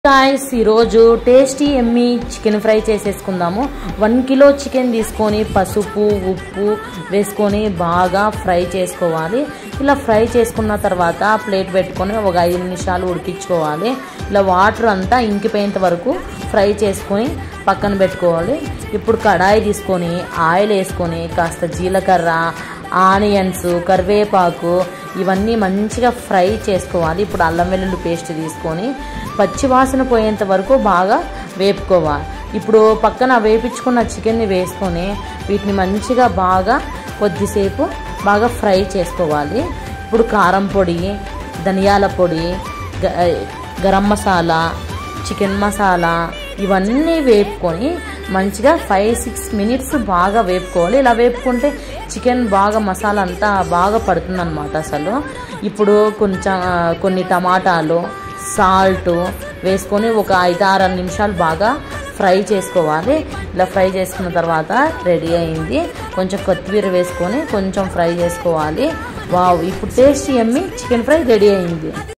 guys ఈరోజు tasty yummy chicken fry చేసేసుకుందాము one kilo chicken తీసుకొని పసుపు ఉప్పు వేసుకొని బాగా ఫ్రై చేసుకోవాలి ఇలా ఫ్రై చేసుకున్న తర్వాత ప్లేట్ పెట్టుకొని ఒక ఐదు నిమిషాలు ఉడికించుకోవాలి ఇలా వాటర్ అంతా ఇంకిపోయేంత వరకు ఫ్రై చేసుకొని పక్కన పెట్టుకోవాలి ఇప్పుడు కడాయి తీసుకొని ఆయిల్ వేసుకొని కాస్త జీలకర్ర ఆనియన్స్ కరివేపాకు ఇవన్నీ మంచిగా ఫ్రై చేసుకోవాలి ఇప్పుడు అల్లం వెల్లుల్లి పేస్ట్ తీసుకొని పచ్చి వాసన పోయేంత వరకు బాగా వేపుకోవాలి ఇప్పుడు పక్కన వేపించుకున్న చికెన్ని వేసుకొని వీటిని మంచిగా బాగా కొద్దిసేపు బాగా ఫ్రై చేసుకోవాలి ఇప్పుడు కారం పొడి ధనియాల పొడి గ- గరం మసాలా చికెన్ మసాలా ఇవన్నీ వేపుకొని మంచిగా ఫైవ్ సిక్స్ మినిట్స్ బాగా వేపుకోవాలి ఇలా వేపుకుంటే చికెన్ బాగా మసాలా అంతా బాగా పడుతుందన్నమాట అసలు ఇప్పుడు కొంచెం ఆ, కొన్ని టమాటాలు సాల్ట్ వేసుకొని ఒక ఐదు ఆరు నిమిషాలు బాగా ఫ్రై చేసుకోవాలి ఇలా ఫ్రై చేసుకున్న తర్వాత రెడీ అయింది కొంచెం కొత్తిమీర వేసుకొని కొంచెం ఫ్రై చేసుకోవాలి వావ్ ఇప్పుడు tasty yummy chicken fry ready అయింది